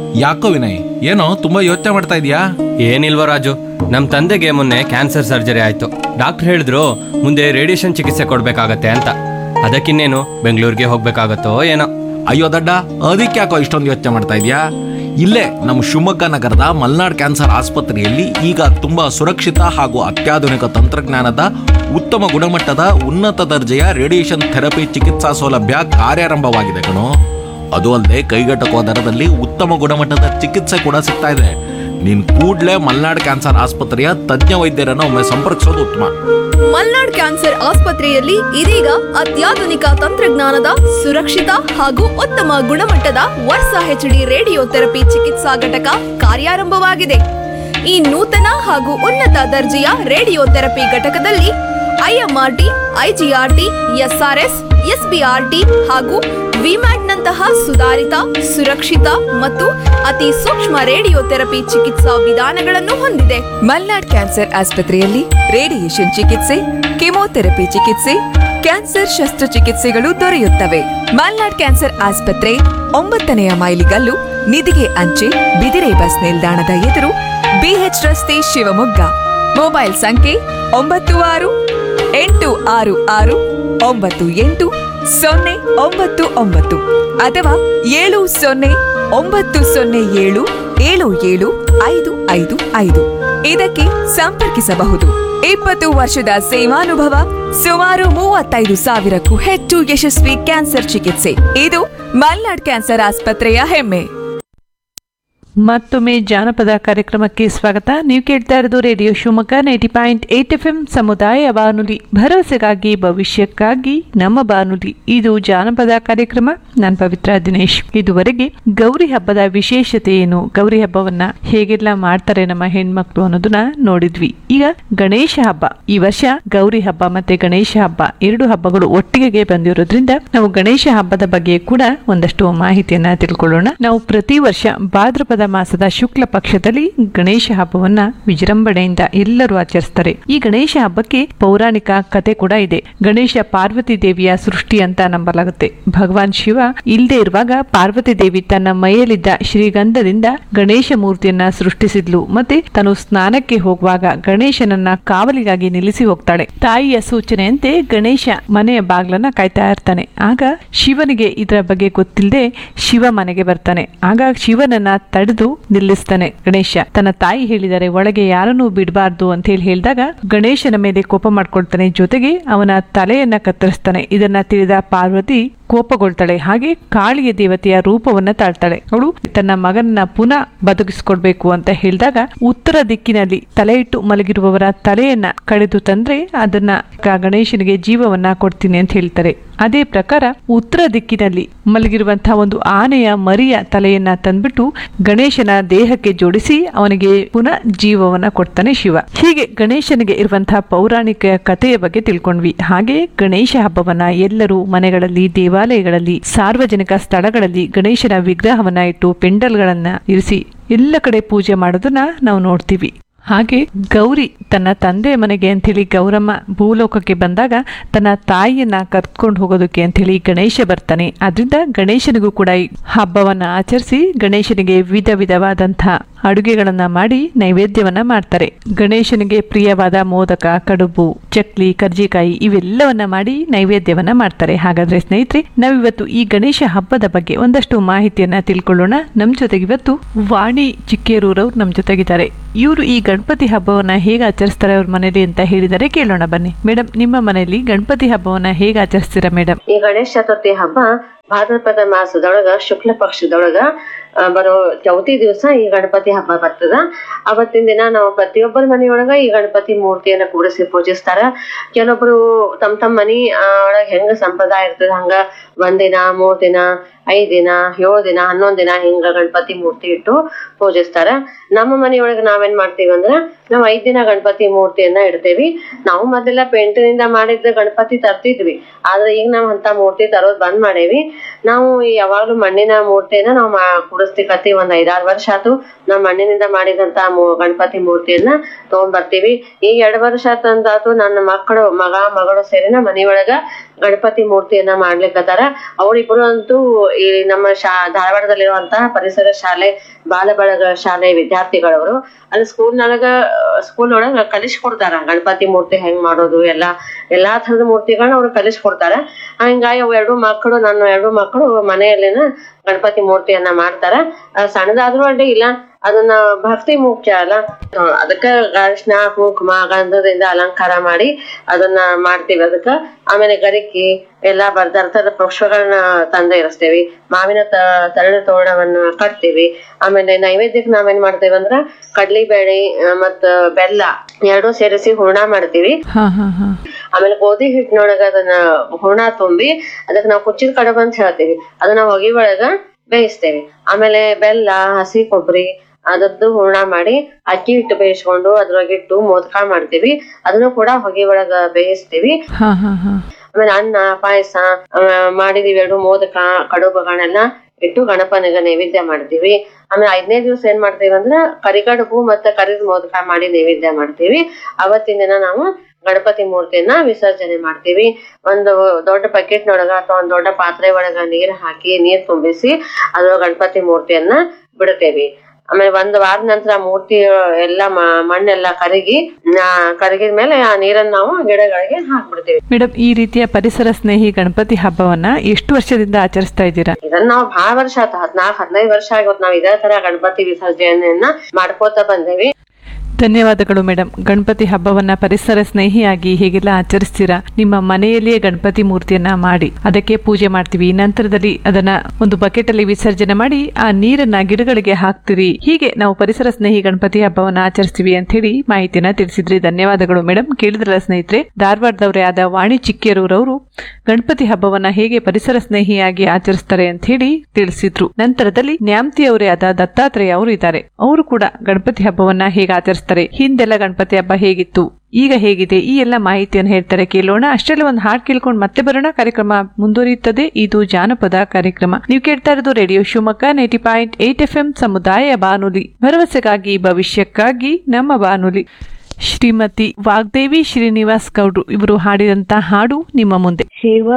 ಯಾಕೋ ವಿನಯ್ ಏನೋ ತುಂಬಾ ಯೋಚನೆ ಮಾಡ್ತಾ ಇದೀಯಾ ಏನಿಲ್ವ ರಾಜು ನಮ್ಮ ತಂದೆಗೆ ಮೊನ್ನೆ ಕ್ಯಾನ್ಸರ್ ಸರ್ಜರಿ ಆಯ್ತು ಡಾಕ್ಟರ್ ಹೇಳಿದ್ರು ಮುಂದೆ ರೇಡಿಯೇಷನ್ ಚಿಕಿತ್ಸೆ ಕೊಡ್ಬೇಕಾಗತ್ತೆ ಅಂತ ಅದಕ್ಕಿನ್ನೇನು ಬೆಂಗಳೂರಿಗೆ ಹೋಗ್ಬೇಕಾಗತ್ತೋ ಏನೋ ಅಯ್ಯೋ ದಡ್ಡ ಅದಕ್ಕೆ ಯಾಕೋ ಇಷ್ಟೊಂದು ಯೋಚನೆ ಮಾಡ್ತಾ ಇದೀಯಾ ಇಲ್ಲೇ ನಮ್ಮ ಶಿವಮೊಗ್ಗ ನಗರದ ಮಲ್ನಾಡ್ ಕ್ಯಾನ್ಸರ್ ಆಸ್ಪತ್ರೆಯಲ್ಲಿ ಈಗ ತುಂಬಾ ಸುರಕ್ಷಿತ ಹಾಗೂ ಅತ್ಯಾಧುನಿಕ ತಂತ್ರಜ್ಞಾನದ ಉತ್ತಮ ಗುಣಮಟ್ಟದ ಉನ್ನತ ದರ್ಜೆಯ ರೇಡಿಯೇಷನ್ ಥೆರಪಿ ಚಿಕಿತ್ಸಾ ಸೌಲಭ್ಯ ಕಾರ್ಯಾರಂಭವಾಗಿದೆ ಕಣೋ ಅದು ಅಲ್ಲದೆ ಕೈಗೆಟಕುವ ದರದಲ್ಲಿ ಉತ್ತಮ ಗುಣಮಟ್ಟದ ಚಿಕಿತ್ಸೆ ಕೂಡ ಸಿಗ್ತಾ ಇದೆ ನೀನ್ ಕೂಡ್ಲೇ ಮಲ್ನಾಡ್ ಕ್ಯಾನ್ಸರ್ ಆಸ್ಪತ್ರೆಯ ತಜ್ಞ ವೈದ್ಯರನ್ನು ಒಮ್ಮೆ ಸಂಪರ್ಕಿಸೋದು ಉತ್ತಮ ಮಲ್ನಾಡ್ ಕ್ಯಾನ್ಸರ್ ಆಸ್ಪತ್ರೆಯಲ್ಲಿ ಇದೀಗ ಅತ್ಯಾಧುನಿಕ ತಂತ್ರಜ್ಞಾನದ ಸುರಕ್ಷಿತ ಹಾಗೂ ಉತ್ತಮ ಗುಣಮಟ್ಟದ ವರ್ಷ ಹೆಚ್ಡಿ ರೇಡಿಯೋ ಥೆರಪಿ ಚಿಕಿತ್ಸಾ ಘಟಕ ಕಾರ್ಯಾರಂಭವಾಗಿದೆ ಈ ನೂತನ ಹಾಗೂ ಉನ್ನತ ದರ್ಜೆಯ ರೇಡಿಯೋ ಥೆರಪಿ ಘಟಕದಲ್ಲಿ ಐಎಂಆರ್ಟಿ ಐಜಿಆರ್ಟಿ ಎಸ್ಆರ್ಎಸ್ ಎಸ್ಬಿಆರ್ಟಿ ಹಾಗೂ ವಿಮ್ಯಾಟ್ನಂತಹ ಸುಧಾರಿತ ಸುರಕ್ಷಿತ ಮತ್ತು ಅತಿ ಸೂಕ್ಷ್ಮ ರೇಡಿಯೋ ಥೆರಪಿ ಚಿಕಿತ್ಸಾ ವಿಧಾನಗಳನ್ನು ಹೊಂದಿದೆ ಮಲ್ನಾಡ್ ಕ್ಯಾನ್ಸರ್ ಆಸ್ಪತ್ರೆಯಲ್ಲಿ ರೇಡಿಯೇಷನ್ ಚಿಕಿತ್ಸೆ ಕೆಮೊಥೆರಪಿ ಚಿಕಿತ್ಸೆ ಕ್ಯಾನ್ಸರ್ ಶಸ್ತ್ರಚಿಕಿತ್ಸೆಗಳು ದೊರೆಯುತ್ತವೆ ಮಲ್ನಾಡ್ ಕ್ಯಾನ್ಸರ್ ಆಸ್ಪತ್ರೆ ಒಂಬತ್ತನೆಯ ಮೈಲಿಗಲ್ಲು ನಿಧಿಗೆ ಅಂಚೆ ಬಿದಿರೆ ಬಸ್ ನಿಲ್ದಾಣದ ಎದುರು ಬಿಎಚ್ ರಸ್ತೆ ಶಿವಮೊಗ್ಗ ಮೊಬೈಲ್ ಸಂಖ್ಯೆ ಒಂಬತ್ತು ಆರು ಎಂಟು ಆರು ಆರು ಒಂಬತ್ತು ಎಂಟು ಸೊನ್ನೆ ಒಂಬತ್ತು ಒಂಬತ್ತು ಅಥವಾ ಏಳು ಸೊನ್ನೆ ಒಂಬತ್ತು ಸೊನ್ನೆ ಏಳು ಏಳು ಏಳು ಐದು ಐದು ಐದು ಇದಕ್ಕೆ ಸಂಪರ್ಕಿಸಬಹುದು ಇಪ್ಪತ್ತು ವರ್ಷದ ಸೇವಾನುಭವ ಸುಮಾರು ಮೂವತ್ತೈದು ಸಾವಿರಕ್ಕೂ ಹೆಚ್ಚು ಯಶಸ್ವಿ ಕ್ಯಾನ್ಸರ್ ಚಿಕಿತ್ಸೆ ಇದು ಮಲ್ನಾಡ್ ಕ್ಯಾನ್ಸರ್ ಆಸ್ಪತ್ರೆಯ ಹೆಮ್ಮೆ ಮತ್ತೊಮ್ಮೆ ಜಾನಪದ ಕಾರ್ಯಕ್ರಮಕ್ಕೆ ಸ್ವಾಗತ ನೀವು ಕೇಳ್ತಾ ಇರೋದು radio Shivamogga ninety point eight F M ಸಮುದಾಯ ಬಾನುಲಿ ಭರವಸೆಗಾಗಿ ಭವಿಷ್ಯಕ್ಕಾಗಿ ನಮ್ಮ ಬಾನುಲಿ ಇದು ಜಾನಪದ ಕಾರ್ಯಕ್ರಮ ನಾನು ಪವಿತ್ರ ದಿನೇಶ್ ಇದುವರೆಗೆ ಗೌರಿ ಹಬ್ಬದ ವಿಶೇಷತೆ ಏನು ಗೌರಿ ಹಬ್ಬವನ್ನ ಹೇಗೆಲ್ಲ ಮಾಡ್ತಾರೆ ನಮ್ಮ ಹೆಣ್ಮಕ್ಳು ಅನ್ನೋದನ್ನ ನೋಡಿದ್ವಿ ಈಗ ಗಣೇಶ ಹಬ್ಬ ಈ ವರ್ಷ ಗೌರಿ ಹಬ್ಬ ಮತ್ತೆ ಗಣೇಶ ಹಬ್ಬ ಎರಡು ಹಬ್ಬಗಳು ಒಟ್ಟಿಗೆ ಬಂದಿರೋದ್ರಿಂದ ನಾವು ಗಣೇಶ ಹಬ್ಬದ ಬಗ್ಗೆ ಕೂಡ ಒಂದಷ್ಟು ಮಾಹಿತಿಯನ್ನ ತಿಳ್ಕೊಳ್ಳೋಣ ನಾವು ಪ್ರತಿ ವರ್ಷ ಭಾದ್ರಪದ ಮಾಸದ ಶುಕ್ಲ ಪಕ್ಷದಲ್ಲಿ ಗಣೇಶ ಹಬ್ಬವನ್ನ ವಿಜೃಂಭಣೆಯಿಂದ ಎಲ್ಲರೂ ಆಚರಿಸ್ತಾರೆ ಈ ಗಣೇಶ ಹಬ್ಬಕ್ಕೆ ಪೌರಾಣಿಕ ಕತೆ ಕೂಡ ಇದೆ ಗಣೇಶ ಪಾರ್ವತಿ ದೇವಿಯ ಸೃಷ್ಟಿ ಅಂತ ನಂಬಲಾಗುತ್ತೆ ಭಗವಾನ್ ಶಿವ ಇಲ್ಲದೆ ಇರುವಾಗ ಪಾರ್ವತಿ ದೇವಿ ತನ್ನ ಮೈಯಲ್ಲಿದ್ದ ಶ್ರೀಗಂಧದಿಂದ ಗಣೇಶ ಮೂರ್ತಿಯನ್ನ ಸೃಷ್ಟಿಸಿದ್ಲು ಮತ್ತೆ ತಾನು ಸ್ನಾನಕ್ಕೆ ಹೋಗುವಾಗ ಗಣೇಶನನ್ನ ಕಾವಲಿಗಾಗಿ ನಿಲ್ಲಿಸಿ ಹೋಗ್ತಾಳೆ ತಾಯಿಯ ಸೂಚನೆಯಂತೆ ಗಣೇಶ ಮನೆಯ ಬಾಗ್ಲನ್ನ ಕಾಯ್ತಾ ಇರ್ತಾನೆ ಆಗ ಶಿವನಿಗೆ ಇದರ ಬಗ್ಗೆ ಗೊತ್ತಿಲ್ಲದೆ ಶಿವ ಮನೆಗೆ ಬರ್ತಾನೆ ಆಗ ಶಿವನನ್ನ ತಡೆದು ನಿಲ್ಲಿಸ್ತಾನೆ ಗಣೇಶ ತನ್ನ ತಾಯಿ ಹೇಳಿದರೆ ಒಳಗೆ ಯಾರನ್ನೂ ಬಿಡಬಾರ್ದು ಅಂತ ಹೇಳಿ ಹೇಳಿದಾಗ ಗಣೇಶನ ಮೇಲೆ ಕೋಪ ಮಾಡ್ಕೊಳ್ತಾನೆ ಜೊತೆಗೆ ಅವನ ತಲೆಯನ್ನ ಕತ್ತರಿಸ್ತಾನೆ ಇದನ್ನ ತಿಳಿದ ಪಾರ್ವತಿ ಕೋಪಗೊಳ್ತಾಳೆ ಹಾಗೆ ಕಾಳಿಯ ದೇವತೆಯ ರೂಪವನ್ನ ತಾಳ್ತಾಳೆ ಅವಳು ತನ್ನ ಮಗನನ್ನ ಪುನಃ ಬದುಕಿಸ್ಕೊಡ್ಬೇಕು ಅಂತ ಹೇಳಿದಾಗ ಉತ್ತರ ದಿಕ್ಕಿನಲ್ಲಿ ತಲೆ ಇಟ್ಟು ಮಲಗಿರುವವರ ತಲೆಯನ್ನ ಕಡಿದು ತಂದ್ರೆ ಅದನ್ನ ಗ- ಗಣೇಶನಿಗೆ ಜೀವವನ್ನ ಕೊಡ್ತೀನಿ ಅಂತ ಹೇಳ್ತಾರೆ ಅದೇ ಪ್ರಕಾರ ಉತ್ತರ ದಿಕ್ಕಿನಲ್ಲಿ ಮಲಗಿರುವಂತಹ ಒಂದು ಆನೆಯ ಮರಿಯ ತಲೆಯನ್ನ ತಂದ್ಬಿಟ್ಟು ಗಣೇಶನ ದೇಹಕ್ಕೆ ಜೋಡಿಸಿ ಅವನಿಗೆ ಪುನಃ ಜೀವವನ್ನ ಕೊಡ್ತಾನೆ ಶಿವ ಹೀಗೆ ಗಣೇಶನಿಗೆ ಇರುವಂತಹ ಪೌರಾಣಿಕ ಕಥೆಯ ಬಗ್ಗೆ ತಿಳ್ಕೊಂಡ್ವಿ ಹಾಗೆ ಗಣೇಶ ಹಬ್ಬವನ್ನ ಎಲ್ಲರೂ ಮನೆಗಳಲ್ಲಿ ದೇವಾಲಯಗಳಲ್ಲಿ ಸಾರ್ವಜನಿಕ ಸ್ಥಳಗಳಲ್ಲಿ ಗಣೇಶನ ವಿಗ್ರಹವನ್ನ ಇಟ್ಟು ಪೆಂಡಲ್ಗಳನ್ನ ಇರಿಸಿ ಎಲ್ಲ ಕಡೆ ಪೂಜೆ ಮಾಡೋದನ್ನ ನಾವು ನೋಡ್ತೀವಿ ಹಾಗೆ ಗೌರಿ ತನ್ನ ತಂದೆ ಮನೆಗೆ ಅಂಥೇಳಿ ಗೌರಮ್ಮ ಭೂಲೋಕಕ್ಕೆ ಬಂದಾಗ ತನ್ನ ತಾಯಿಯನ್ನ ಕರ್ಕೊಂಡು ಹೋಗೋದಕ್ಕೆ ಅಂಥೇಳಿ ಗಣೇಶ ಬರ್ತಾನೆ ಅದರಿಂದ ಗಣೇಶನಿಗೂ ಕೂಡ ಈ ಹಬ್ಬವನ್ನ ಆಚರಿಸಿ ಗಣೇಶನಿಗೆ ವಿಧ ವಿಧವಾದಂತಹ ಅಡುಗೆಗಳನ್ನ ಮಾಡಿ ನೈವೇದ್ಯವನ್ನ ಮಾಡ್ತಾರೆ ಗಣೇಶನಿಗೆ ಪ್ರಿಯವಾದ ಮೋದಕ ಕಡುಬು ಚಕ್ಲಿ ಕರ್ಜಿಕಾಯಿ ಇವೆಲ್ಲವನ್ನ ಮಾಡಿ ನೈವೇದ್ಯವನ್ನ ಮಾಡ್ತಾರೆ ಹಾಗಾದ್ರೆ ಸ್ನೇಹಿತರೆ ನಾವಿವತ್ತು ಈ ಗಣೇಶ ಹಬ್ಬದ ಬಗ್ಗೆ ಒಂದಷ್ಟು ಮಾಹಿತಿಯನ್ನ ತಿಳ್ಕೊಳ್ಳೋಣ ನಮ್ ಜೊತೆಗೆ ಇವತ್ತು ವಾಣಿ ಚಿಕ್ಕೇರೂರವ್ರು ನಮ್ ಜೊತೆಗಿದ್ದಾರೆ ಇವರು ಈ ಗಣಪತಿ ಹಬ್ಬವನ್ನ ಹೇಗೆ ಆಚರಿಸ್ತಾರೆ ಅವ್ರ ಮನೇಲಿ ಅಂತ ಹೇಳಿದರೆ ಕೇಳೋಣ ಬನ್ನಿ ಮೇಡಮ್ ನಿಮ್ಮ ಮನೆಯಲ್ಲಿ ಗಣಪತಿ ಹಬ್ಬವನ್ನ ಹೇಗೆ ಆಚರಿಸ್ತೀರಾ ಮೇಡಮ್ ಈ ಗಣೇಶ ಚತುರ್ಥಿ ಹಬ್ಬ ಭಾದ್ರಪದ ಮಾಸದೊಳಗ ಶುಕ್ಲ ಪಕ್ಷದೊಳಗ ಆ, ಬರೋ ಚೌತಿ ದಿವಸ ಈ ಗಣಪತಿ ಹಬ್ಬ ಬರ್ತದ ಅವತ್ತಿನ ದಿನ ನಾವು ಪ್ರತಿಯೊಬ್ಬರ ಮನೆಯೊಳಗ ಈ ಗಣಪತಿ ಮೂರ್ತಿಯನ್ನ ಕೂಡಿಸಿ ಪೂಜಿಸ್ತಾರ ಕೆಲವೊಬ್ರು ತಮ್ ತಮ್ಮ ಮನಿ ಆ, ಒಳಗ್ ಹೆಂಗ ಸಂಪ್ರದಾಯ ಇರ್ತದ ಹಂಗ ಒಂದಿನ ಮೂರ್ ದಿನ ಐದ್ ದಿನ ಏಳ್ ದಿನ ಹನ್ನೊಂದ್ ದಿನ ಹಿಂಗ ಗಣಪತಿ ಮೂರ್ತಿ ಇಟ್ಟು ಪೂಜಿಸ್ತಾರ ನಮ್ಮ ಮನೆಯೊಳಗ ನಾವೇನ್ ಮಾಡ್ತೀವಿ ಅಂದ್ರ ನಾವ್ ಐದ್ ದಿನ ಗಣಪತಿ ಮೂರ್ತಿಯನ್ನ ಇಡ್ತೇವಿ ನಾವು ಮೊದಲೆಲ್ಲ ಪೇಂಟಿನಿಂದ ಮಾಡಿದ ಗಣಪತಿ ತರ್ತಿದ್ವಿ ಆದ್ರೆ ಈಗ ನಾವ್ ಅಂತ ಮೂರ್ತಿ ತರೋದ್ ಬಂದ್ ಮಾಡೇವಿ ನಾವು ಯಾವಾಗ್ಲೂ ಮಣ್ಣಿನ ಮೂರ್ತಿನ ನಾವು ಮಾ- ಕೂಡಿಸ್ಲಿಕತ್ತೀವಿ ಒಂದ್ ಐದಾರು ವರ್ಷ ಆತು ನಮ್ಮ ಮಣ್ಣಿನಿಂದ ಮಾಡಿದಂತ ಮೂ- ಗಣಪತಿ ಮೂರ್ತಿಯನ್ನ ತಗೊಂಡ್ ಬರ್ತೀವಿ ಈಗ ಎರಡ್ ವರ್ಷ ತಂದಾತು ನನ್ನ ಮಕ್ಕಳು ಮಗ ಮಗಳು ಸೇರಿ ನಮ್ಮ ಮನಿಯೊಳಗ ಗಣಪತಿ ಮೂರ್ತಿಯನ್ನ ಮಾಡ್ಲಿಕ್ಕತ್ತಾರ ಅವ್ರಿಬ್ರು ಅಂತೂ ಈ ನಮ್ಮ ಶಾ ಧಾರವಾಡದಲ್ಲಿರುವಂತಹ ಪರಿಸರ ಶಾಲೆ ಬಾಲಬಳಗ ಶಾಲೆ ವಿದ್ಯಾರ್ಥಿಗಳವರು ಅಲ್ಲಿ ಸ್ಕೂಲ್ನೊಳಗ ಸ್ಕೂಲ್ ಒಳಗ ಕಲಿಸ್ಕೊಡ್ತಾರ ಗಣಪತಿ ಮೂರ್ತಿ ಹೆಂಗ್ ಮಾಡೋದು ಎಲ್ಲಾ ಎಲ್ಲಾ ತರದ ಮೂರ್ತಿಗಳನ್ನ ಅವ್ರು ಕಲಿಸ್ಕೊಡ್ತಾರ ಹಂಗಾಗಿ ಅವು ಎರಡು ಮಕ್ಕಳು ನನ್ನ ಎರಡು ಮಕ್ಕಳು ಮನೆಯಲ್ಲಿನ ಗಣಪತಿ ಮೂರ್ತಿಯನ್ನ ಮಾಡ್ತಾರ ಆ, ಸಣ್ಣದಾದ್ರೂ ಅಡ್ಡಿ ಇಲ್ಲ ಅದನ್ನ ಭಕ್ತಿ ಮುಖ್ಯ ಅಲ್ಲ ಆ, ಅದಕ್ಕ ಅರಿಶಿನ ಕುಂಕುಮ ಗಂಧದಿಂದ ಅಲಂಕಾರ ಮಾಡಿ ಅದನ್ನ ಮಾಡ್ತೀವಿ ಅದಕ್ಕ ಆಮೇಲೆ ಗರಿಕಿ ಎಲ್ಲಾ ಬರ್ದರ್ಥದ ಪುಷ್ಪಗಳನ್ನ ತಂದು ಇರಿಸ್ತೇವಿ ಮಾವಿನ ತ ತರಳು ತೋರಣವನ್ನ ಕಟ್ತೀವಿ ಆಮೇಲೆ ನೈವೇದ್ಯಕ್ಕೆ ನಾವೇನ್ ಮಾಡ್ತೇವೆ ಅಂದ್ರ ಕಡ್ಲಿ ಬೇಳೆ ಆ, ಮತ್ತ ಬೆಲ್ಲ ಎರಡೂ ಸೇರಿಸಿ ಹೂರ್ಣ ಮಾಡ್ತೀವಿ ಹಾ ಹಾ ಹಾ ಆಮೇಲೆ ಗೋಧಿ ಹಿಟ್ಟಿನೊಳಗ ಅದನ್ನ ಹೂರ್ಣ ತುಂಬಿ ಅದಕ್ಕೆ ನಾವು ಕುಚ್ಚಿದ ಕಡಬ ಅಂತ ಹೇಳ್ತೀವಿ ಅದನ್ನ ಹೊಗಿ ಒಳಗ ಬೇಯಿಸ್ತೇವೆ ಆಮೇಲೆ ಬೆಲ್ಲ ಹಸಿ ಕೊಬ್ಬರಿ ಅದದ್ದು ಹೂರ್ಣ ಮಾಡಿ ಅಕ್ಕಿ ಹಿಟ್ಟು ಬೇಯಿಸ್ಕೊಂಡು ಅದ್ರೊಳಗಿಟ್ಟು ಮೋದಕ ಮಾಡ್ತೀವಿ ಅದನ್ನು ಕೂಡ ಹೊಗೆ ಒಳಗ ಬೇಯಿಸ್ತೀವಿ ಹಾ ಹಾ ಹಾ ಆಮೇಲೆ ಅನ್ನ ಪಾಯಸ ಮಾಡಿದೀವಿ ಎರಡು ಮೋದಕ ಕಡುಬುಗಳನ್ನೆಲ್ಲ ಇಟ್ಟು ಗಣಪನಿಗೆ ನೈವೇದ್ಯ ಮಾಡ್ತೀವಿ ಆಮೇಲೆ ಐದನೇ ದಿವಸ ಏನ್ ಮಾಡ್ತೀವಿ ಅಂದ್ರ ಕರಿಗಡುಬು ಮತ್ತೆ ಕರಿದ ಮೋದಕ ಮಾಡಿ ನೈವೇದ್ಯ ಮಾಡ್ತೀವಿ ಅವತ್ತಿನ ದಿನ ನಾವು ಗಣಪತಿ ಮೂರ್ತಿಯನ್ನ ವಿಸರ್ಜನೆ ಮಾಡ್ತೀವಿ ಒಂದು ದೊಡ್ಡ ಬಕೆಟ್ನೊಳಗ ಅಥವಾ ಒಂದ್ ದೊಡ್ಡ ಪಾತ್ರೆ ಒಳಗ ನೀರ್ ಹಾಕಿ ನೀರ್ ತುಂಬಿಸಿ ಅದ್ರ ಗಣಪತಿ ಮೂರ್ತಿಯನ್ನ ಬಿಡ್ತೇವಿ ಆಮೇಲೆ ಒಂದ್ ವಾರದ ನಂತರ ಮೂರ್ತಿ ಎಲ್ಲ ಮ- ಮಣ್ಣೆಲ್ಲ ಕರಗಿ ಆ, ಕರಗಿದ ಮೇಲೆ ಆ ನೀರನ್ನ ನಾವು ಗಿಡಗಳಿಗೆ ಹಾಕ್ಬಿಡ್ತೀವಿ ಮೇಡಮ್ ಈ ರೀತಿಯ ಪರಿಸರ ಸ್ನೇಹಿ ಗಣಪತಿ ಹಬ್ಬವನ್ನ ಎಷ್ಟು ವರ್ಷದಿಂದ ಆಚರಿಸ್ತಾ ಇದ್ದೀರಾ ಇದನ್ನ ನಾವು ಬಹಳ ವರ್ಷ ಆತ ಹದ್ನಾಲ್ಕ್ ಹದಿನೈದು ವರ್ಷ ಆಗಿವತ್ ನಾವ್ ಇದೇ ತರ ಗಣಪತಿ ವಿಸರ್ಜನೆಯನ್ನ ಮಾಡ್ಕೋತ ಬಂದೇವಿ ಧನ್ಯವಾದಗಳು ಮೇಡಮ್ ಗಣಪತಿ ಹಬ್ಬವನ್ನ ಪರಿಸರ ಸ್ನೇಹಿಯಾಗಿ ಹೇಗೆಲ್ಲ ಆಚರಿಸ್ತೀರಾ ನಿಮ್ಮ ಮನೆಯಲ್ಲಿಯೇ ಗಣಪತಿ ಮೂರ್ತಿಯನ್ನ ಮಾಡಿ ಅದಕ್ಕೆ ಪೂಜೆ ಮಾಡ್ತೀವಿ ನಂತರದಲ್ಲಿ ಅದನ್ನ ಒಂದು ಬಕೆಟ್ ಅಲ್ಲಿ ವಿಸರ್ಜನೆ ಮಾಡಿ ಆ ನೀರನ್ನ ಗಿಡಗಳಿಗೆ ಹಾಕ್ತೀರಿ ಹೀಗೆ ನಾವು ಪರಿಸರ ಸ್ನೇಹಿ ಗಣಪತಿ ಹಬ್ಬವನ್ನ ಆಚರಿಸ್ತೀವಿ ಅಂತ ಹೇಳಿ ಮಾಹಿತಿನ ತಿಳಿಸಿದ್ರಿ ಧನ್ಯವಾದಗಳು ಮೇಡಮ್ ಕೇಳಿದ್ರಲ್ಲ ಸ್ನೇಹಿತರೆ ಧಾರವಾಡದವರೇ ಆದ ವಾಣಿ ಚಿಕ್ಕೇರೂರವರು ಗಣಪತಿ ಹಬ್ಬವನ್ನ ಹೇಗೆ ಪರಿಸರ ಸ್ನೇಹಿಯಾಗಿ ಆಚರಿಸ್ತಾರೆ ಅಂತ ಹೇಳಿ ತಿಳಿಸಿದ್ರು ನಂತರದಲ್ಲಿ ನ್ಯಾಮ್ತಿ ಅವರೇ ಆದ ದತ್ತಾತ್ರೇಯ ಅವರು ಇದ್ದಾರೆ ಅವರು ಕೂಡ ಗಣಪತಿ ಹಬ್ಬವನ್ನ ಹೇಗೆ ಆಚರಿಸ್ತಾರೆ ಹಿಂದೆಲ್ಲ ಗಣಪತಿ ಹಬ್ಬ ಹೇಗಿತ್ತು ಈಗ ಹೇಗಿದೆ ಈ ಎಲ್ಲ ಮಾಹಿತಿಯನ್ನು ಹೇಳ್ತಾರೆ ಕೇಳೋಣ ಅಷ್ಟರಲ್ಲಿ ಒಂದು ಹಾಡ್ ಕೇಳ್ಕೊಂಡು ಮತ್ತೆ ಬರೋಣ ಕಾರ್ಯಕ್ರಮ ಮುಂದುವರಿಯುತ್ತದೆ ಇದು ಜಾನಪದ ಕಾರ್ಯಕ್ರಮ ನೀವು ಕೇಳ್ತಾ ಇರೋದು radio Shivamogga ninety point eight F M ಸಮುದಾಯ ಬಾನುಲಿ ಭರವಸೆಗಾಗಿ ಭವಿಷ್ಯಕ್ಕಾಗಿ ನಮ್ಮ ಬಾನುಲಿ ಶ್ರೀಮತಿ ವಾಗ್ದೇವಿ ಶ್ರೀನಿವಾಸ್ ಗೌಡ್ರು ಇವರು ಹಾಡಿದಂತ ಹಾಡು ನಿಮ್ಮ ಮುಂದೆ ಶಿವ